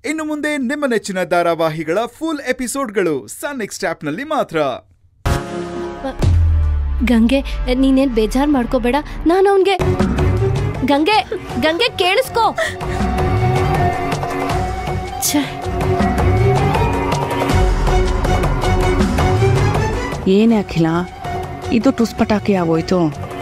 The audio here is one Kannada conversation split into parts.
ಇನ್ನು ಮುಂದೆ ನಿಮ್ಮ ನೆಚ್ಚಿನ ಧಾರಾವಾಹಿಗಳ ಫುಲ್ ಎಪಿಸೋಡ್ಗಳು ಸನ್ ನೆಕ್ಸ್ಟ್ ಆಪ್ನಲ್ಲಿ ಮಾತ್ರ ಗಂಗೆ ನೀನೇನ್ ಬೇಜಾರ್ ಮಾಡ್ಕೋಬೇಡ ನಾನು ಅವನ್ಗೆ ಗಂಗೆ ಗಂಗೆ ಕೇಳಿಸ್ಕೋ ಛೆ, ಏನೇ ಅಖಿಲ ಇದು ಟುಸ್ಪಟಾಕಿ ಆಗೋಯ್ತು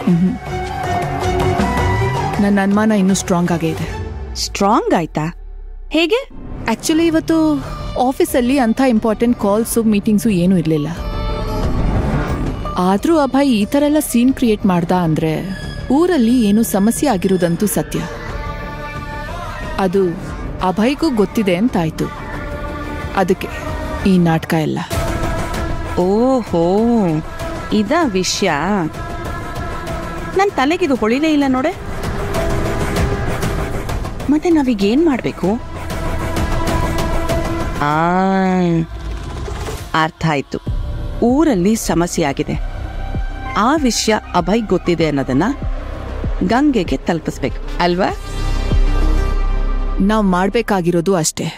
ನನ್ನ ಅನುಮಾನ ಇನ್ನೂ ಸ್ಟ್ರಾಂಗ್ ಆಗೇ ಇದೆ ಸ್ಟ್ರಾಂಗ್ ಆಯ್ತಾ ಹೇಗೆ ಆಕ್ಚುಲಿ ಇವತ್ತು ಆಫೀಸಲ್ಲಿ ಅಂಥ ಇಂಪಾರ್ಟೆಂಟ್ ಕಾಲ್ಸು ಮೀಟಿಂಗ್ಸು ಏನೂ ಇರಲಿಲ್ಲ ಆದರೂ ಅಭಯ್ ಈ ಥರ ಎಲ್ಲ ಸೀನ್ ಕ್ರಿಯೇಟ್ ಮಾಡ್ದ ಅಂದ್ರೆ ಊರಲ್ಲಿ ಏನೋ ಸಮಸ್ಯೆ ಆಗಿರೋದಂತೂ ಸತ್ಯ ಅದು ಅಭಯ್ಗೂ ಗೊತ್ತಿದೆ ಅಂತಾಯ್ತು ಅದಕ್ಕೆ ಈ ನಾಟಕ ಎಲ್ಲ ಓಹೋ ಇದ ವಿಷಯ ನನ್ನ ತಲೆಗಿದು ಹೊಳಿಲೇ ಇಲ್ಲ ನೋಡೆ ಮತ್ತೆ ನಾವೀಗ ಏನ್ ಮಾಡ್ಬೇಕು ಆ ಅರ್ಥ ಆಯ್ತು ಊರಲ್ಲಿ ಸಮಸ್ಯೆ ಆಗಿದೆ ಆ ವಿಷಯ ಅಭಯ್ ಗೊತ್ತಿದೆ ಅನ್ನೋದನ್ನ ಗಂಗೆಗೆ ತಲುಪಿಸ್ಬೇಕು ಅಲ್ವಾ ನಾವು ಮಾಡಬೇಕಾಗಿರೋದು ಅಷ್ಟೇ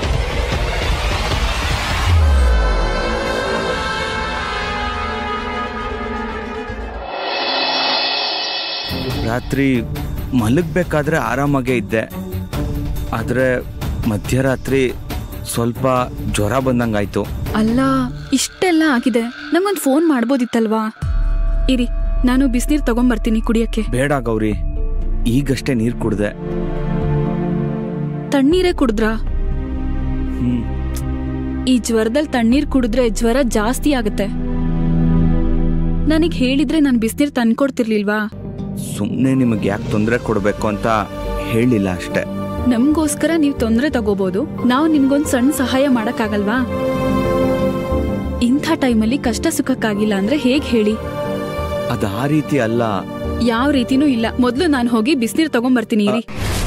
ರಾತ್ರಿ ಮಲಗಬೇಕಾದ್ರೆ ಆರಾಮಾಗೇ ಇದ್ದೆ ಆದರೆ ಮಧ್ಯರಾತ್ರಿ ಸ್ವಲ್ಪ ಜ್ವರ ಬಂದಂಗಾಯ್ತು ಅಲ್ಲ ಇಷ್ಟೆಲ್ಲ ಆಗಿದೆ ನಂಗೊಂದು ಫೋನ್ ಮಾಡ್ಬೋದಿತ್ತಲ್ವಾ ಇರಿ ನಾನು ಬಿಸಿನೀರು ತಗೊಂಬರ್ತೀನಿ ಕುಡಿಯಕ್ಕೆ ಬೇಡ ಗೌರಿ ಈಗಷ್ಟೇ ನೀರು ಕುಡ್ದೆ ತಣ್ಣೀರೇ ಕುಡಿದ್ರಾ ಹ್ಞೂ ಈ ಜ್ವರದಲ್ಲಿ ತಣ್ಣೀರ್ ಕುಡಿದ್ರೆ ಜ್ವರ ಜಾಸ್ತಿ ಆಗುತ್ತೆ ನನಗ್ ಹೇಳಿದ್ರೆ ನಾನು ಬಿಸಿನೀರು ತಂದ್ಕೊಡ್ತಿರ್ಲಿಲ್ವಾ ಸುಮ್ಮನೆ ನಿಮಗೆ ಯಾಕೆ ತೊಂದರೆ ಕೊಡಬೇಕು ಅಂತ ಹೇಳಿಲ್ಲ ಅಷ್ಟೆ ನಮ್ಗೋಸ್ಕರ ನೀವು ತೊಂದರೆ ತಗೋಬಹುದು ನಾವು ನಿಮ್ಗೊಂದ್ ಸಣ್ಣ ಸಹಾಯ ಮಾಡಕ್ಕಾಗಲ್ವಾ ಇಂಥ ಟೈಮಲ್ಲಿ ಕಷ್ಟ ಸುಖಕ್ಕಾಗಿಲ್ಲ ಅಂದ್ರೆ ಹೇಗ್ ಹೇಳಿ ಅದು ಆ ರೀತಿ ಅಲ್ಲ ಯಾವ ರೀತಿನೂ ಇಲ್ಲ ಮೊದ್ಲು ನಾನು ಹೋಗಿ ಬಿಸಿನೀರು ತಗೊಂಬರ್ತೀನಿ ಇರಿ